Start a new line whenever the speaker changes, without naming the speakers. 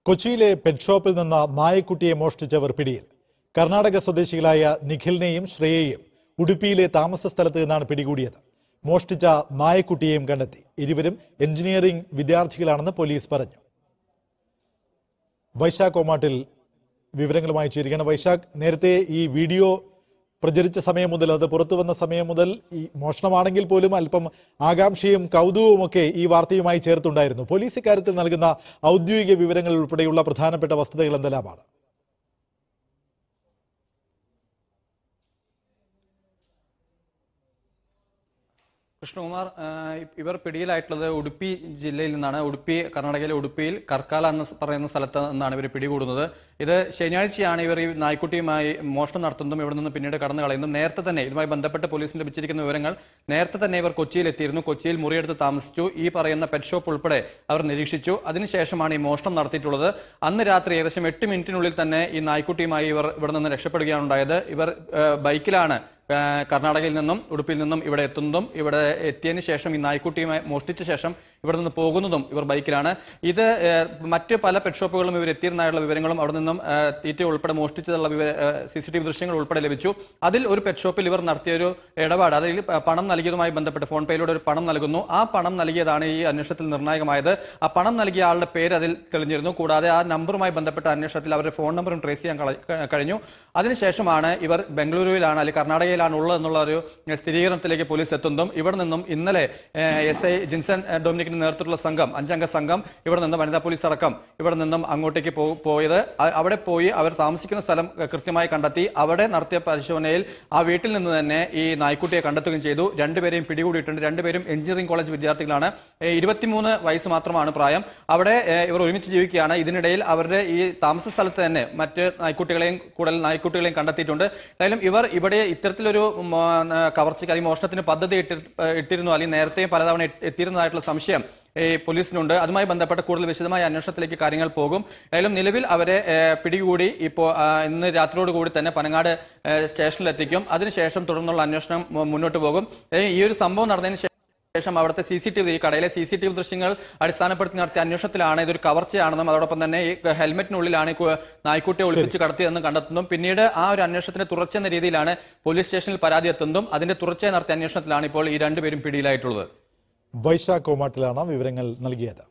കൊച്ചിയിലെ പെറ്റ് ഷോപ്പിൽ നിന്ന് നായക്കുട്ടിയെ മോഷ്ടിച്ചവർ പിടിയിൽ കർണാടക സ്വദേശികളായ നിഖിലിനെയും ശ്രേയയെയും ഉടുപ്പിയിലെ താമസ സ്ഥലത്ത് നിന്നാണ് പിടികൂടിയത് മോഷ്ടിച്ച നായക്കുട്ടിയെയും കണ്ടെത്തി ഇരുവരും എഞ്ചിനീയറിംഗ് വിദ്യാർത്ഥികളാണെന്ന് പോലീസ് പറഞ്ഞു വൈശാഖ് കോമാട്ടിൽ വിവരങ്ങളുമായി ചേരുകയാണ് വൈശാഖ് നേരത്തെ ഈ വീഡിയോ പ്രചരിച്ച സമയം മുതൽ അത് പുറത്തു വന്ന സമയം മുതൽ ഈ മോഷണമാണെങ്കിൽ പോലും അല്പം ആകാംക്ഷയും കൗതുകവും ഒക്കെ ഈ വാർത്തയുമായി ചേർത്തുണ്ടായിരുന്നു പോലീസ് ഇക്കാര്യത്തിൽ നൽകുന്ന ഔദ്യോഗിക വിവരങ്ങൾ ഉൾപ്പെടെയുള്ള പ്രധാനപ്പെട്ട വസ്തുതകൾ എന്തെല്ലാമാണ്
കൃഷ്ണകുമാർ ആ, ഇവർ പിടിയിലായിട്ടുള്ളത് ഉടുപ്പി ജില്ലയിൽ നിന്നാണ് ഉടുപ്പി കർണാടകയിലെ ഉടുപ്പിയിൽ കർക്കാല എന്ന് പറയുന്ന സ്ഥലത്ത് നിന്നാണ് ഇവർ പിടികൂടുന്നത് ഇത് ശനിയാഴ്ചയാണ് ഇവർ ഈ നായ്ക്കുട്ടിയുമായി മോഷണം നടത്തുന്നതും ഇവിടെ നിന്ന് പിന്നീട് കടന്നു കളയുന്നതും നേരത്തെ തന്നെ ഇതുമായി ബന്ധപ്പെട്ട് പോലീസിന് ലഭിച്ചിരിക്കുന്ന വിവരങ്ങൾ നേരത്തെ തന്നെ ഇവർ കൊച്ചിയിൽ എത്തിയിരുന്നു കൊച്ചിയിൽ മുറിയെടുത്ത് താമസിച്ചു ഈ പറയുന്ന പെറ്റ് ഷോപ്പ് ഉൾപ്പെടെ അവർ നിരീക്ഷിച്ചു അതിനുശേഷമാണ് ഈ മോഷണം നടത്തിയിട്ടുള്ളത് അന്ന് രാത്രി ഏകദേശം എട്ട് മിനിറ്റിനുള്ളിൽ തന്നെ ഈ നായ്ക്കുട്ടിയുമായി ഇവർ ഇവിടെ നിന്ന് രക്ഷപ്പെടുകയാണ് ഉണ്ടായത് ഇവർ ആ, ബൈക്കിലാണ് ആ, കർണാടകയിൽ നിന്നും ഉടുപ്പിൽ നിന്നും ഇവിടെ എത്തുന്നതും ഇവിടെ എത്തിയതിന് ശേഷം ഈ നായ്ക്കുട്ടിയുമായി മോഷ്ടിച്ച ശേഷം ഇവിടെ നിന്ന് പോകുന്നതും ഇവർ ബൈക്കിലാണ് ഇത് ഏ, മറ്റ് പല പെറ്റ് ഷോപ്പുകളും ഇവർ എത്തിയിരുന്നതായുള്ള വിവരങ്ങളും അവിടെ നിന്നും ആ, തീറ്റ ഉൾപ്പെടെ മോഷ്ടിച്ചതുള്ള സി സി ടി വി ദൃശ്യങ്ങൾ ഉൾപ്പെടെ ലഭിച്ചു അതിൽ ഒരു പെറ്റ് ഷോപ്പിൽ ഇവർ നടത്തിയ ഒരു ഇടപാട് അതിൽ പ- പണം നൽകിയതുമായി ബന്ധപ്പെട്ട് ഫോൺ പേയിലൂടെ ഒരു പണം നൽകുന്നു ആ പണം നൽകിയതാണ് ഈ അന്വേഷണത്തിൽ നിർണായകമായത് ആ പണം നൽകിയ ആളുടെ പേര് അതിൽ തെളിഞ്ഞിരുന്നു കൂടാതെ ആ നമ്പറുമായി ബന്ധപ്പെട്ട അന്വേഷണത്തിൽ അവരുടെ ഫോൺ നമ്പറും ട്രേസ് ചെയ്യാൻ കള- ക- കഴിഞ്ഞു അതിനുശേഷമാണ് ഇവർ ബംഗളൂരുവിലാണ് അല്ലെങ്കിൽ കർണാടകയിലാണ് ഉള്ളത് എന്നുള്ള ഒരു സ്ഥിരീകരണത്തിലേക്ക് പോലീസ് എത്തുന്നതും ഇവിടെ നിന്നും ഇന്നലെ എസ് ഐ ജിൻസൺ ഏഹ്, ഡൊമിനിക്കിന്റെ നേതൃത്വത്തിലുള്ള സംഘം അഞ്ചംഗ സംഘം ഇവിടെ നിന്ന് വനിതാ പോലീസ് അടക്കം ഇവിടെ നിന്നും അങ്ങോട്ടേക്ക് പോ- പോയത് അ- അവിടെ പോയി അവർ താമസിക്കുന്ന സ്ഥലം ഏഹ്, കൃത്യമായി കണ്ടെത്തി അവിടെ നടത്തിയ പരിശോധനയിൽ ആ വീട്ടിൽ നിന്ന് തന്നെ ഈ നായ്ക്കുട്ടിയെ കണ്ടെത്തുകയും ചെയ്തു രണ്ടുപേരെയും പിടികൂടിയിട്ടുണ്ട് രണ്ടുപേരും എഞ്ചിനീയറിംഗ് കോളേജ് വിദ്യാർത്ഥികളാണ് ഏഹ്, ഇരുപത്തിമൂന്ന് വയസ്സ് മാത്രമാണ് പ്രായം അവിടെ ഏഹ്, ഇവർ ഒരുമിച്ച് ജീവിക്കുകയാണ് ഇതിനിടയിൽ അവരുടെ ഈ താമസ സ്ഥലത്ത് തന്നെ മറ്റ് നായ്ക്കുട്ടികളെയും കൂടുതൽ നായ്ക്കുട്ടികളെയും കണ്ടെത്തിയിട്ടുണ്ട് എന്തായാലും ഇവർ ഇവിടെ ഇത്തരത്തിലൊരു ഉം, ആ, കവർച്ചയ്ക്ക് അല്ലെങ്കിൽ മോഷണത്തിന് പദ്ധതി ഇട്ടി ഇട്ടിരുന്നു അല്ലെങ്കിൽ നേരത്തെയും പലതവണ എത്തി- എത്തിയിരുന്നതായിട്ടുള്ള സംശയം ഈ പോലീസിനുണ്ട് അതുമായി ബന്ധപ്പെട്ട് കൂടുതൽ വിശദമായ അന്വേഷണത്തിലേക്ക് കാര്യങ്ങൾ പോകും ഏതായാലും നിലവിൽ അവരെ ഏ, പിടികൂടി ഇപ്പോൾ ആ, ഇന്ന് രാത്രിയോട് കൂടി തന്നെ പനങ്ങാട് ഏ, സ്റ്റേഷനിലെത്തിക്കും അതിനുശേഷം തുടർന്നുള്ള അന്വേഷണം മു- മുന്നോട്ട് പോകും ഏ, ഈ ഒരു സംഭവം നടന്നതിന് ശേഷം ശേഷം അവിടുത്തെ സി സി ടി വി ഈ കടയിലെ സി സി ടി വി ദൃശ്യങ്ങൾ അടിസ്ഥാനപ്പെടുത്തി നടത്തിയ അന്വേഷണത്തിലാണ് ഇതൊരു കവർച്ചയാണെന്നും അതോടൊപ്പം തന്നെ ഈ ഹെൽമെറ്റിനുള്ളിലാണ് ഈ കു- നായ്ക്കുട്ടിയെ ഒളിപ്പിച്ച് കടത്തിയതെന്ന് കണ്ടെത്തുന്നതും പിന്നീട് ആ ഒരു അന്വേഷണത്തിന്റെ തുടർച്ച എന്ന രീതിയിലാണ് പോലീസ് സ്റ്റേഷനിൽ പരാതി എത്തുന്നതും അതിന്റെ തുടർച്ചയായി നടത്തിയ അന്വേഷണത്തിലാണ് ഇപ്പോൾ ഈ രണ്ടുപേരും പിടിയിലായിട്ടുള്ളത്
വൈശാഖ് കോമാട്ടിലാണ് വിവരങ്ങൾ നൽകിയത്